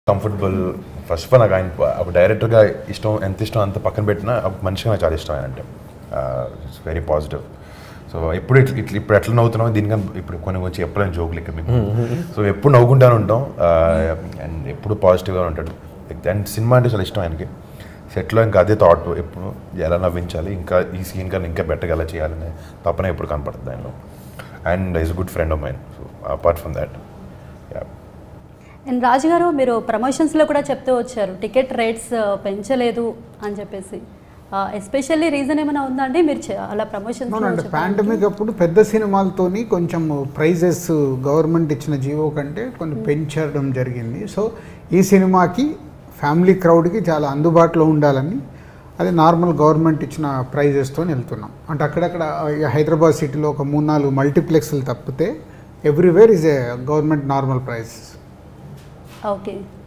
comfortable first of all నాకు ఆయన ఒక డైరెక్టర్గా ఇష్టం ఎంత ఇష్టం అంత పక్కన పెట్టినా ఒక మనిషిగా నాకు చాలా ఇష్టం ఆయన అంటే ఇట్స్ వెరీ పాజిటివ్ సో ఎప్పుడు ఇట్లా ఇట్లా ఇప్పుడు ఎట్లా నవ్వుతున్నాం దీనికన్నా ఇప్పుడు కొన్ని వచ్చి ఎప్పుడైనా జోకులు ఇక్కడ మీకు సో ఎప్పుడు నవ్వుకుంటానే ఉంటాం అండ్ ఎప్పుడు పాజిటివ్గా ఉంటాడు అండ్ సినిమా అంటే చాలా ఇష్టం ఆయనకి సెట్లో ఇంకా అదే థాట్ ఎప్పుడు ఎలా నవ్వించాలి ఇంకా ఈ సీన్ కన్నా ఇంకా బెటర్గా ఎలా చేయాలనే తపన ఎప్పుడు కనపడుతుంది ఆయనలో and is good friend of mine so apart from that yeah and Raju గారు మీరు ప్రమోషన్స్లో కూడా చెప్తూ వచ్చారు టికెట్ రేట్స్ పెంచలేదు అని చెప్పేసి ఎస్పెషల్లీ రీజన్ ఏమైనా ఉందా అండి మీరు చె- అలా ప్రమోషన్స్ అవునండి పాండమిక్ అప్పుడు పెద్ద సినిమాలతోని కొంచెం ప్రైజెస్ గవర్నమెంట్ ఇచ్చిన జీవో కంటే కొన్ని పెంచడం జరిగింది సో ఈ సినిమాకి ఫ్యామిలీ క్రౌడ్కి చాలా అందుబాటులో ఉండాలని అది నార్మల్ గవర్నమెంట్ ఇచ్చిన ప్రైజెస్తో వెళ్తున్నాం అంటే అక్కడక్కడ ఆ, హైదరాబాద్ సిటీలో ఒక మూడు నాలుగు మల్టీప్లెక్స్లు తప్పితే everywhere is a government normal price okay